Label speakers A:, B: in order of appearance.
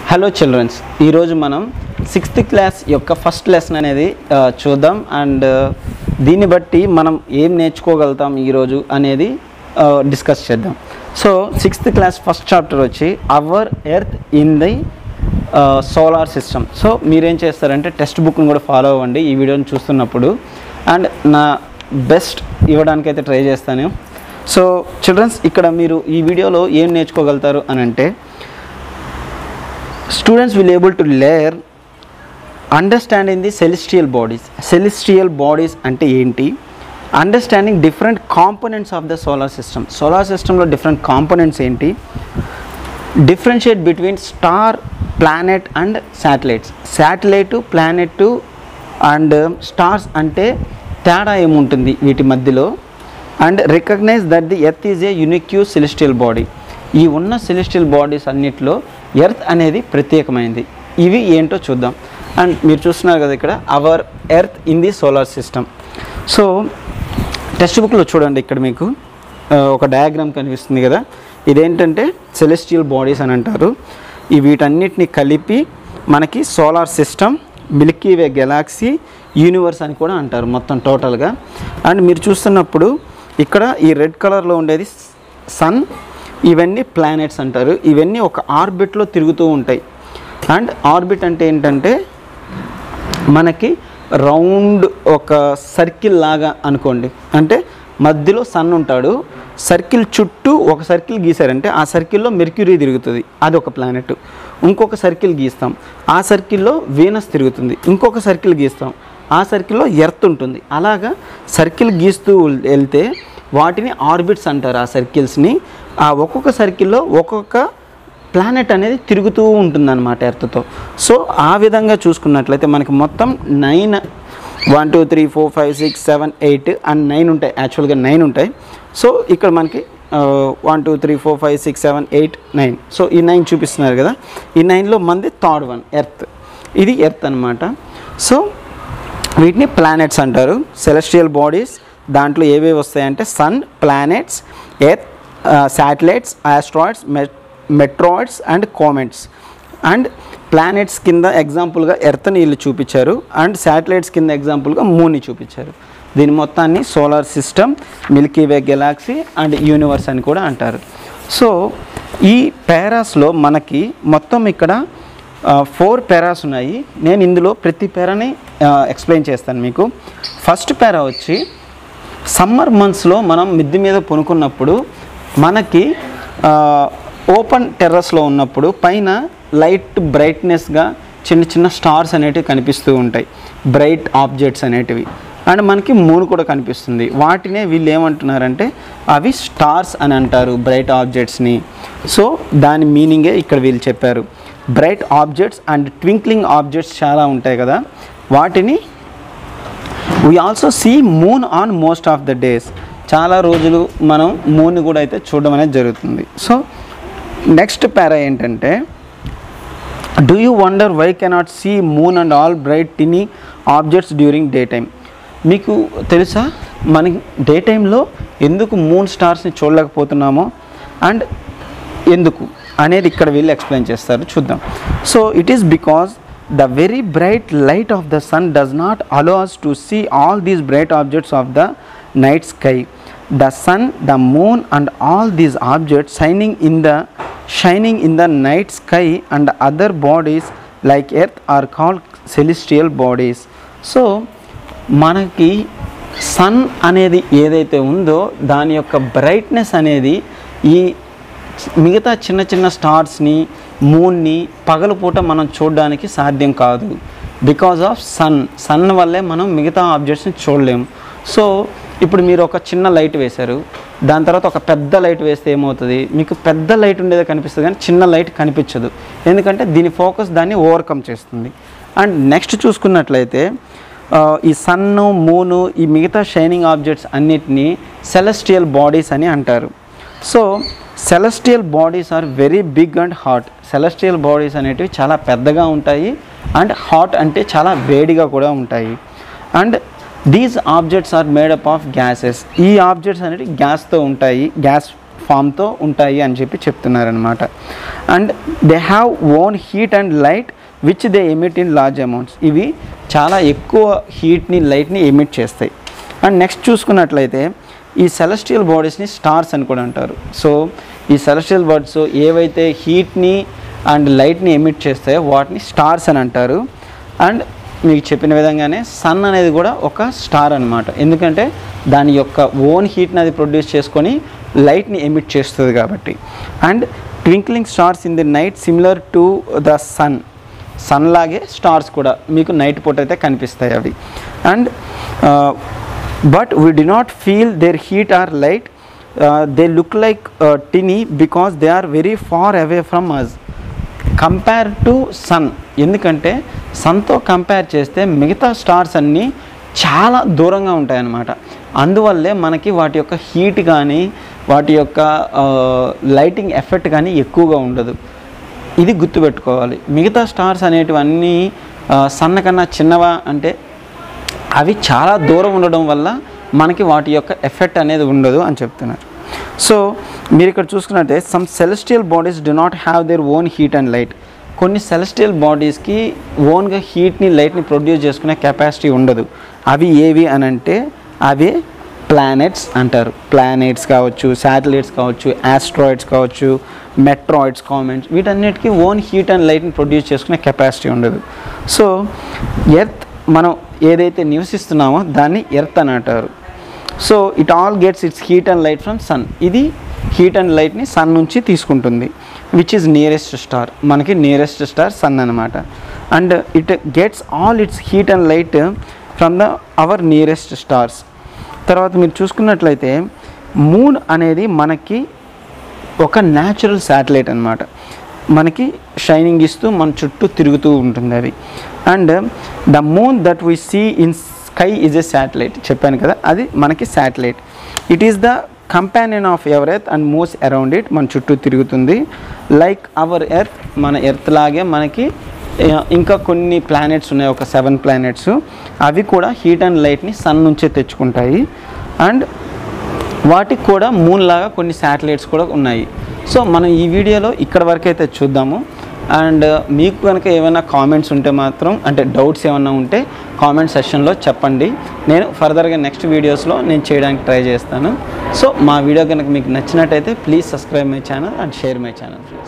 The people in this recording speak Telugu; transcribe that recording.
A: హలో చిల్డ్రన్స్ ఈరోజు మనం సిక్స్త్ క్లాస్ యొక్క ఫస్ట్ లెసన్ అనేది ఆ, చూద్దాం అండ్ దీన్ని బట్టి మనం ఏం నేర్చుకోగలుగుతాం ఈరోజు అనేది డిస్కస్ చేద్దాం so sixth class first chapter వచ్చి our earth in the solar system so మీరేం చేస్తారంటే టెక్స్ట్ బుక్ని కూడా ఫాలో అవ్వండి ఈ వీడియోని చూస్తున్నప్పుడు అండ్ నా బెస్ట్ ఇవ్వడానికైతే ట్రై చేస్తాను సో చిల్డ్రన్స్ ఇక్కడ మీరు ఈ వీడియోలో ఏం నేర్చుకోగలుగుతారు అని అంటే students will able to learn understanding the celestial bodies celestial bodies అంటే ఏంటి understanding different components of the solar system solar సిస్టంలో డిఫరెంట్ కాంపోనెంట్స్ ఏంటి differentiate between star planet and satellites satellite planet and stars అంటే తేడా ఏముంటుంది వీటి మధ్యలో and recognise that the earth is a unique celestial body ఈ ఉన్న సెలిస్టియల్ బాడీస్ అన్నిటిలో ఎర్త్ అనేది ప్రత్యేకమైనది ఇవి ఏంటో చూద్దాం అండ్ మీరు చూస్తున్నారు కదా ఇక్కడ our earth in the solar system so text బుక్లో చూడండి ఇక్కడ మీకు ఆ, ఒక డయాగ్రామ్ కనిపిస్తుంది కదా ఇదేంటంటే సెలెస్టియల్ బాడీస్ అని అంటారు ఈ వీటన్నిటిని కలిపి మనకి solar system Milky Way galaxy universe అని కూడా అంటారు మొత్తం టోటల్గా అండ్ మీరు చూస్తున్నప్పుడు ఇక్కడ ఈ రెడ్ కలర్లో ఉండేది సన్ ఇవన్నీ ప్లానెట్స్ అంటారు ఇవన్నీ ఒక ఆర్బిట్లో తిరుగుతూ ఉంటాయి అండ్ ఆర్బిట్ అంటే ఏంటంటే మనకి రౌండ్ ఒక సర్కిల్ లాగా అనుకోండి అంటే మధ్యలో సన్ ఉంటాడు సర్కిల్ చుట్టూ ఒక సర్కిల్ గీసారంటే ఆ సర్కిల్లో మెర్క్యూరీ తిరుగుతుంది అది ఒక ప్లానెట్ ఇంకొక సర్కిల్ గీస్తాం ఆ సర్కిల్లో వీనస్ తిరుగుతుంది ఇంకొక సర్కిల్ గీస్తాం ఆ సర్కిల్లో ఎర్త్ ఉంటుంది అలాగా సర్కిల్ గీస్తూ వెళ్తే వాటిని ఆర్బిట్స్ అంటారు ఆ సర్కిల్స్ని ఆ ఒక్కొక్క సర్కిల్లో ఒక్కొక్క ప్లానెట్ అనేది తిరుగుతూ ఉంటుందన్నమాట ఎర్త్తో సో ఆ విధంగా చూసుకున్నట్లయితే మనకి మొత్తం nine one two three four five six seven eight and nine ఉంటాయి యాక్చువల్గా నైన్ ఉంటాయి సో ఇక్కడ మనకి one two three four five six seven eight nine so ఈ నైన్ చూపిస్తున్నారు కదా ఈ నైన్లో మంది థర్డ్ వన్ ఎర్త్ ఇది ఎర్త్ అనమాట సో వీటిని ప్లానెట్స్ అంటారు సెలెస్టియల్ బాడీస్ దాంట్లో ఏవేవి వస్తాయంటే sun planets earth satellites asteroids meteoroids and comets and planets కింద ఎగ్జాంపుల్గా ఎర్త్ని వీళ్ళు చూపించారు అండ్ శాటిలైట్స్ కింద ఎగ్జాంపుల్గా మూన్ని చూపించారు దీని మొత్తాన్ని solar system Milky Way galaxy and universe అని కూడా అంటారు సో ఈ పేరాస్లో మనకి మొత్తం ఇక్కడ ఫోర్ పేరాస్ ఉన్నాయి నేను ఇందులో ప్రతి పేరాని ఎక్స్ప్లెయిన్ చేస్తాను మీకు ఫస్ట్ పేరా వచ్చి సమ్మర్ మంత్స్లో మనం మిద్ది మీద పొనుకున్నప్పుడు మనకి ఓపెన్ టెర్రస్లో ఉన్నప్పుడు పైన లైట్ బ్రైట్నెస్గా చిన్న చిన్న స్టార్స్ అనేటివి కనిపిస్తూ ఉంటాయి బ్రైట్ ఆబ్జెక్ట్స్ అనేటివి అండ్ మనకి మూన్ కూడా కనిపిస్తుంది వాటినే వీళ్ళు ఏమంటున్నారంటే అవి స్టార్స్ అని అంటారు బ్రైట్ ఆబ్జెక్ట్స్ని సో దాని మీనింగే ఇక్కడ వీళ్ళు చెప్పారు bright objects and twinkling objects చాలా ఉంటాయి కదా వాటిని we also see moon on most of the days చాలా రోజులు మనం మూన్ కూడా అయితే చూడడం అనేది జరుగుతుంది సో నెక్స్ట్ పారా ఏంటంటే do you wonder why cannot see moon and all bright tiny objects during day time మీకు తెలుసా మనకి డే టైంలో ఎందుకు మూన్ స్టార్స్ని చూడలేకపోతున్నామో అండ్ ఎందుకు అనేది ఇక్కడ వీళ్ళు ఎక్స్ప్లెయిన్ చేస్తారు చూద్దాం so it is because the very bright light of the sun does not allow us to see all these bright objects of the night sky the sun the moon and all these objects shining in the shining in the night sky and other bodies like earth are called celestial bodies so మనకి సన్ అనేది ఏదైతే ఉందో దాని యొక్క బ్రైట్నెస్ అనేది ఈ మిగతా చిన్న చిన్న స్టార్స్ని మూన్ని పగలపూట మనం చూడడానికి సాధ్యం కాదు బికాజ్ ఆఫ్ సన్ సన్ వల్లే మనం మిగతా ఆబ్జెక్ట్స్ని చూడలేము సో ఇప్పుడు మీరు ఒక చిన్న లైట్ వేశారు దాని తర్వాత ఒక పెద్ద లైట్ వేస్తే ఏమవుతుంది మీకు పెద్ద లైట్ ఉండేది కనిపిస్తుంది కానీ చిన్న లైట్ కనిపించదు ఎందుకంటే దీని ఫోకస్ దాన్ని ఓవర్కమ్ చేస్తుంది అండ్ నెక్స్ట్ చూసుకున్నట్లయితే ఆ, ఈ సన్ను మూను ఈ మిగతా షైనింగ్ ఆబ్జెక్ట్స్ అన్నిటినీ సెలెస్టియల్ బాడీస్ అని అంటారు so celestial bodies are very big and hot celestial bodies అనేటివి చాలా పెద్దగా ఉంటాయి అండ్ హాట్ అంటే చాలా వేడిగా కూడా ఉంటాయి and these objects are made up of gases ఈ ఆబ్జెక్ట్స్ అనేవి గ్యాస్తో ఉంటాయి గ్యాస్ ఫామ్తో ఉంటాయి అని చెప్పి చెప్తున్నారనమాట and they have own heat and light which they emit in large amounts ఇవి చాలా ఎక్కువ హీట్ని లైట్ని ఎమిట్ చేస్తాయి అండ్ నెక్స్ట్ చూసుకున్నట్లయితే ఈ సెలస్టియల్ బాడీస్ని స్టార్స్ అని కూడా అంటారు సో ఈ సెలస్టియల్ బాడీస్ ఏవైతే హీట్ని అండ్ లైట్ని ఎమిట్ చేస్తాయో వాటిని స్టార్స్ అని అంటారు అండ్ మీకు చెప్పిన విధంగానే సన్ అనేది కూడా ఒక స్టార్ అనమాట ఎందుకంటే దాని యొక్క ఓన్ హీట్ని అది ప్రొడ్యూస్ చేసుకొని లైట్ని ఎమిట్ చేస్తుంది కాబట్టి and twinkling stars in the night similar to the sun sun లాగే స్టార్స్ కూడా మీకు నైట్ పూట అయితే కనిపిస్తాయి అవి and but we do not feel their heat or light they look like tiny because they are very far away from us compare to sun ఎందుకంటే సన్తో కంపేర్ చేస్తే మిగతా స్టార్స్ అన్నీ చాలా దూరంగా ఉంటాయి అన్నమాట అందువల్లే మనకి వాటి యొక్క హీట్ కానీ వాటి యొక్క లైటింగ్ ఎఫెక్ట్ కానీ ఎక్కువగా ఉండదు ఇది గుర్తుపెట్టుకోవాలి మిగతా స్టార్స్ అనేటివన్నీ ఆ, సన్న కన్నా చిన్నవా అంటే అవి చాలా దూరం ఉండడం వల్ల మనకి వాటి యొక్క ఎఫెక్ట్ అనేది ఉండదు అని చెప్తున్నారు సో మీరు ఇక్కడ చూసుకున్నట్టే some celestial bodies do not have their own heat and light కొన్ని సెలెస్టియల్ బాడీస్కి ఓన్గా హీట్ని లైట్ని ప్రొడ్యూస్ చేసుకునే కెపాసిటీ ఉండదు అవి ఏవి అని అంటే అవే ప్లానెట్స్ అంటారు ప్లానెట్స్ కావచ్చు శాటిలైట్స్ కావచ్చు ఆస్ట్రాయిడ్స్ కావచ్చు మెట్రాయిడ్స్ కామెంట్స్ వీటన్నిటికీ ఓన్ హీట్ అండ్ లైట్ని ప్రొడ్యూస్ చేసుకునే కెపాసిటీ ఉండదు సో ఎర్త్ మనం ఏదైతే నివసిస్తున్నామో దాన్ని ఎర్త్ అని అంటారు so it all gets its heat and light from sun ఇది హీట్ అండ్ లైట్ని సన్ నుంచి తీసుకుంటుంది విచ్ ఈజ్ నియరెస్ట్ స్టార్ మనకి నియరెస్ట్ స్టార్ సన్ అనమాట and it gets all its heat and light from the hour nearest stars తర్వాత మీరు చూసుకున్నట్లయితే మూన్ అనేది మనకి ఒక న్యాచురల్ శాటిలైట్ అనమాట మనకి షైనింగ్ ఇస్తూ మన చుట్టూ తిరుగుతూ ఉంటుంది అది and the moon that we see in sky is a satellite చెప్పాను కదా అది మనకి satellite it is the companion of our earth and moves around it మన చుట్టూ తిరుగుతుంది లైక్ అవర్ ఎర్త్ మన ఎర్త్ లాగే మనకి ఆ, ఇంకా కొన్ని ప్లానెట్స్ ఉన్నాయి ఒక సెవెన్ ప్లానెట్స్ అవి కూడా హీట్ అండ్ లైట్ని సన్ నుంచే తెచ్చుకుంటాయి అండ్ వాటికి కూడా మూన్ లాగా కొన్ని శాటిలైట్స్ కూడా ఉన్నాయి సో మనం ఈ వీడియోలో ఇక్కడ వరకు అయితే చూద్దాము అండ్ మీకు కనుక ఏమైనా కామెంట్స్ ఉంటే మాత్రం అంటే డౌట్స్ ఏమైనా ఉంటే కామెంట్ సెషన్లో చెప్పండి నేను ఫర్దర్గా నెక్స్ట్ వీడియోస్లో నేను చేయడానికి ట్రై చేస్తాను సో మా వీడియో కనుక మీకు నచ్చినట్టయితే please subscribe my channel and share my channel